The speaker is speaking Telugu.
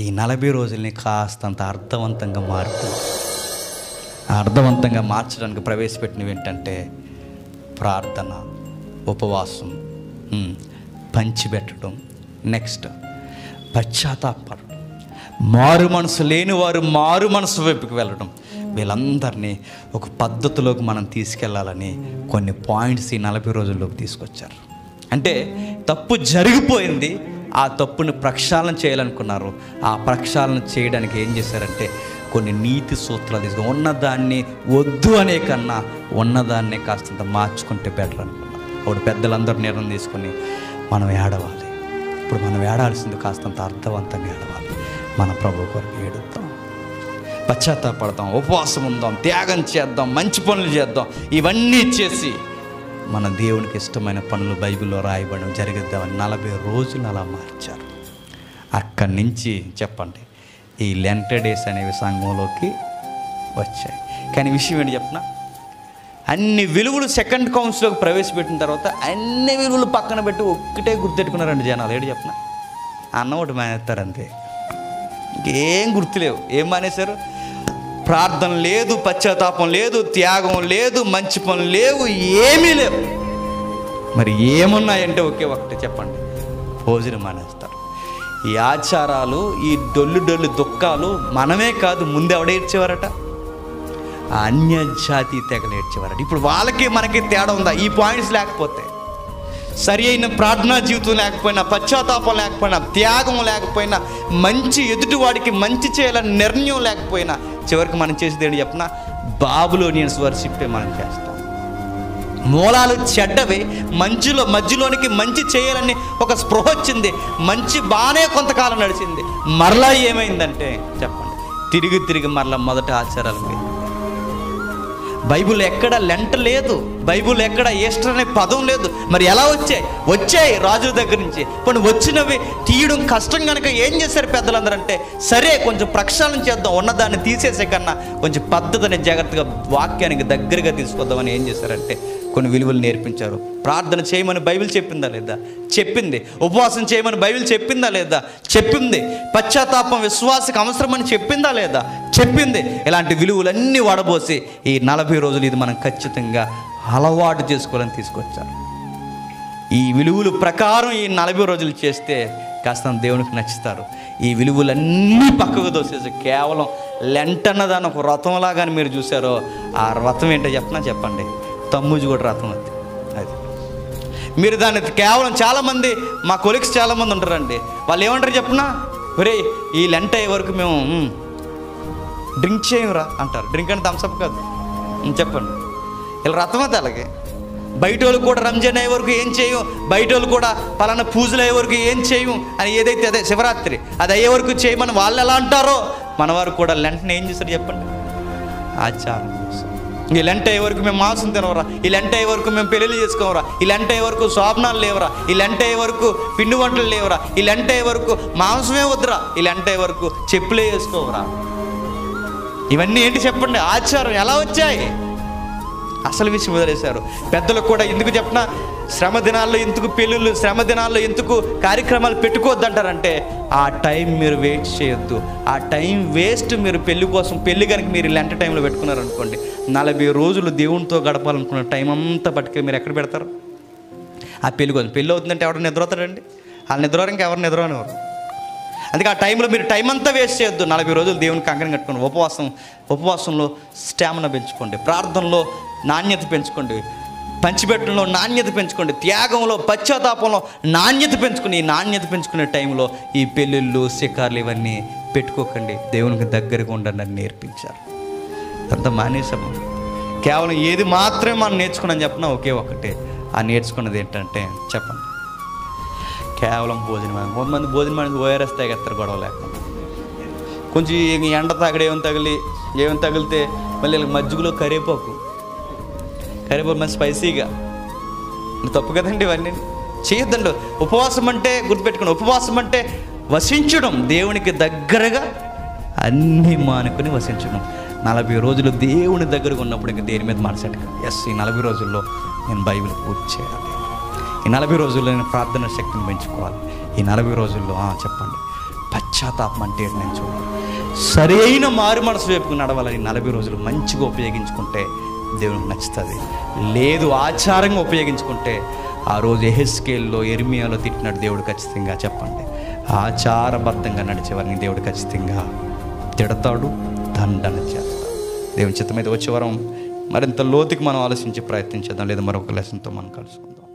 ఈ నలభై రోజుల్ని కాస్తంత అర్థవంతంగా మారుతుంది ఆ అర్థవంతంగా మార్చడానికి ప్రవేశపెట్టినవి ఏంటంటే ప్రార్థన ఉపవాసం ఉమ్, పంచిపెట్టడం నెక్స్ట్ పశ్చాత్తాపడడం మారు మనసు లేని వారు మారు మనసు వైపుకి వెళ్ళడం వీళ్ళందరినీ ఒక పద్ధతిలోకి మనం తీసుకెళ్లాలని కొన్ని పాయింట్స్ ఈ నలభై రోజుల్లోకి తీసుకొచ్చారు అంటే తప్పు జరిగిపోయింది ఆ తప్పుని ప్రక్షాళన చేయాలనుకున్నారు ఆ ప్రక్షాళన చేయడానికి ఏం చేశారంటే కొన్ని నీతి సూత్రాలు తీసుకుని ఉన్నదాన్ని వద్దు అనే కన్నా ఉన్నదాన్నే కాస్తంత మార్చుకుంటే బెటర్ అనుకున్నారు అప్పుడు పెద్దలందరూ నిర్ణయం తీసుకొని మనం ఏడవాలి ఇప్పుడు మనం ఏడాల్సింది కాస్తంత అర్థవంతంగా ఏడవాలి మన ప్రభు కొరకు ఏడుద్దాం పశ్చాత్తాపడదాం ఉపవాసం ఉందాం త్యాగం చేద్దాం మంచి పనులు చేద్దాం ఇవన్నీ చేసి మన దేవునికి ఇష్టమైన పనులు బైబిల్లో రాయబడడం జరిగిద్దామని నలభై రోజులు అలా మార్చారు అక్కడి నుంచి చెప్పండి ఈ లెంట డేస్ అనేవి సంఘంలోకి వచ్చాయి కానీ విషయం ఏంటి చెప్పనా అన్ని విలువలు సెకండ్ కౌన్సిల్లోకి ప్రవేశపెట్టిన తర్వాత అన్ని విలువలు పక్కన పెట్టి ఒక్కటే గుర్తెట్టుకున్నారండి జనాలు ఏంటి చెప్పనా అన్న ఒకటి మానేస్తారు అంతే ఇంకేం గుర్తులేవు ఏం మానేశారు ప్రార్థన లేదు పశ్చాత్తాపం లేదు త్యాగం లేదు మంచి పనులు లేవు ఏమీ లేవు మరి ఏమున్నాయంటే ఒకే ఒకటి చెప్పండి భోజనం మానేస్తారు ఈ ఆచారాలు ఈ డొల్లు డొల్లు దుఃఖాలు మనమే కాదు ముందు ఎవడ ఏడ్చేవారట ఆ అన్య జాతి తెగలు ఏడ్చేవారట ఇప్పుడు వాళ్ళకి మనకి తేడా ఉందా ఈ పాయింట్స్ లేకపోతే సరి అయిన ప్రార్థనా జీవితం లేకపోయినా పశ్చాత్తాపం లేకపోయినా త్యాగం లేకపోయినా మంచి ఎదుటివాడికి మంచి చేయాలని నిర్ణయం లేకపోయినా చివరికి మనం చేసేది ఏంటి చెప్పిన బాబులోనియన్స్ వర్షిప్పే మనం చేస్తాం మూలాలు చెడ్డవి మంచులో మధ్యలోనికి మంచి చేయాలని ఒక స్పృహ వచ్చింది మంచి బాగానే కొంతకాలం నడిచింది మరలా ఏమైందంటే చెప్పండి తిరిగి తిరిగి మరలా మొదటి ఆచారాలు మీద బైబుల్ ఎక్కడ లెంట లేదు బైబుల్ ఎక్కడ ఈస్టర్ అనే పదం లేదు మరి ఎలా వచ్చాయి వచ్చాయి రాజుల దగ్గర నుంచి కొన్ని వచ్చినవి తీయడం కష్టం కనుక ఏం చేశారు పెద్దలందరూ అంటే సరే కొంచెం ప్రక్షాళన చేద్దాం ఉన్నదాన్ని తీసేసే కన్నా కొంచెం పద్ధతిని జాగ్రత్తగా వాక్యానికి దగ్గరగా తీసుకొద్దామని ఏం చేశారంటే కొన్ని విలువలు నేర్పించారు ప్రార్థన చేయమని బైబిల్ చెప్పిందా లేదా చెప్పింది ఉపవాసం చేయమని బైబిల్ చెప్పిందా లేదా చెప్పింది పశ్చాత్తాపం విశ్వాసకు అవసరమని చెప్పిందా లేదా చెప్పింది ఇలాంటి విలువలన్నీ వడబోసి ఈ నలభై రోజులు ఇది మనం ఖచ్చితంగా అలవాటు చేసుకోవాలని తీసుకొచ్చారు ఈ విలువల ప్రకారం ఈ నలభై రోజులు చేస్తే కాస్త దేవునికి నచ్చుతారు ఈ విలువలన్నీ పక్కకు దోసేసి కేవలం లెంటన్నదాన్ని ఒక వ్రతంలాగా మీరు చూసారో ఆ వ్రతం ఏంటో చెప్పనా చెప్పండి తమ్ముజు కూడా రథం అది అది మీరు దాన్ని కేవలం చాలామంది మా కొలిక్స్ చాలామంది ఉంటారండి వాళ్ళు ఏమంటారు చెప్పనా ఒరే ఈ లెంట అయ్యే వరకు మేము మ్, డ్రింక్ చేయమురా అంటారు డ్రింక్ అంటే థమ్స్అప్ కాదు మ్, చెప్పండి ఇలా రథం అది అలాగే బయట వాళ్ళు కూడా రంజాన్ అయ్యే వరకు ఏం చేయం బయట వాళ్ళు కూడా పలానా పూజలు అయ్యే వరకు ఏం చేయం అని ఏదైతే అదే శివరాత్రి అది అయ్యే వరకు చేయమని వాళ్ళు ఎలా అంటారో మన వారు కూడా లెంటనే ఏం చేస్తారు చెప్పండి ఆచారం కోసం ఈ లెంట అయ్యే వరకు మేము మాంసం తినవరా ఈ లెంట అయ్యే వరకు మేము పెళ్ళిళ్ళు చేసుకోవరా ఈ లెంట అయ్యే వరకు శోభనాలు లేవరా ఈ లెంట అయ్యే వరకు పిండి వంటలు లేవరా ఈ లెంట అయ్యే వరకు మాంసమే వద్దురా ఈ లెంట అయ్యే వరకు చెప్పులే వేసుకోవరా ఇవన్నీ ఏంటి చెప్పండి ఆచారం ఎలా వచ్చాయి అసలు విషయం వదిలేశారు పెద్దలకు కూడా ఎందుకు చెప్పిన శ్రమ దినాల్లో ఎందుకు పెళ్ళిళ్ళు శ్రమ దినాల్లో ఎందుకు కార్యక్రమాలు పెట్టుకోవద్దంటారంటే ఆ టైం మీరు వేస్ట్ చేయొద్దు ఆ టైం వేస్ట్ మీరు పెళ్లి కోసం పెళ్లి కనుక మీరు ఇలాంటి టైంలో పెట్టుకున్నారనుకోండి నలభై రోజులు దేవునితో గడపాలనుకున్న టైం అంతా పట్టుకొని మీరు ఎక్కడ పెడతారు ఆ పెళ్లి కోసం పెళ్ళి అవుతుందంటే ఎవరు నిద్రవుతారండి వాళ్ళు నిద్రవారు ఇంకా ఎవరు నిద్రవనివారు అందుకే ఆ టైంలో మీరు టైం అంతా వేస్ట్ చేయొద్దు నలభై రోజులు దేవుని కంకణం కట్టుకోండి ఉపవాసం ఉపవాసంలో స్టామినా పెంచుకోండి ప్రార్థనలో నాణ్యత పెంచుకోండి పంచిపెట్టడంలో నాణ్యత పెంచుకోండి త్యాగంలో పశ్చాత్తాపంలో నాణ్యత పెంచుకుని ఈ నాణ్యత పెంచుకునే టైంలో ఈ పెళ్ళిళ్ళు శిఖార్లు ఇవన్నీ పెట్టుకోకండి దేవునికి దగ్గరగా ఉండండి అని నేర్పించారు అంత మానేసాము కేవలం ఏది మాత్రమే మనం నేర్చుకున్నాం చెప్పినా ఒకే ఒకటే ఆ నేర్చుకున్నది ఏంటంటే చెప్పండి కేవలం భోజనం కొంతమంది భోజనం అనేది ఓఆర్ఎస్ తాగేస్తారు గొడవ లేకుండా కొంచెం ఈ ఎండ తాగడం ఏమైనా తగిలి ఏమైనా తగిలితే మళ్ళీ వీళ్ళకి మజ్జిగలో కరివేపాకు కరివేపాకు మంచి స్పైసీగా ఇది తప్పు కదండి ఇవన్నీ చేయొద్దండి ఉపవాసం అంటే గుర్తుపెట్టుకోండి ఉపవాసం అంటే వసించడం దేవునికి దగ్గరగా అన్నీ మానుకొని వసించడం నలభై రోజులు దేవుని దగ్గరగా ఉన్నప్పుడు ఇంకా దేని మీద మనసెట్టక ఎస్ ఈ నలభై రోజుల్లో నేను బైబిల్ పూర్తి చేయాలి ఈ నలభై రోజుల్లో నేను ప్రార్థన శక్తిని పెంచుకోవాలి ఈ నలభై రోజుల్లో ఆ, చెప్పండి పశ్చాత్తాపం అంటే ఏంటి నేను చూడాలి సరి అయిన మారు మనసు వైపుకు నడవాలని నలభై రోజులు మంచిగా ఉపయోగించుకుంటే దేవునికి నచ్చుతుంది లేదు ఆచారంగా ఉపయోగించుకుంటే ఆ రోజు ఎహెస్కేల్లో ఎర్మియాలో తిట్టినట్టు దేవుడు ఖచ్చితంగా చెప్పండి ఆచారబద్ధంగా నడిచేవారిని దేవుడు ఖచ్చితంగా తిడతాడు దండన చేస్తాడు దేవుని చిత్తం మీద వచ్చే వరం మరింత లోతుకి మనం ఆలోచించి ప్రయత్నించేద్దాం లేదా మరొక లెసన్తో మనం కలుసుకుందాం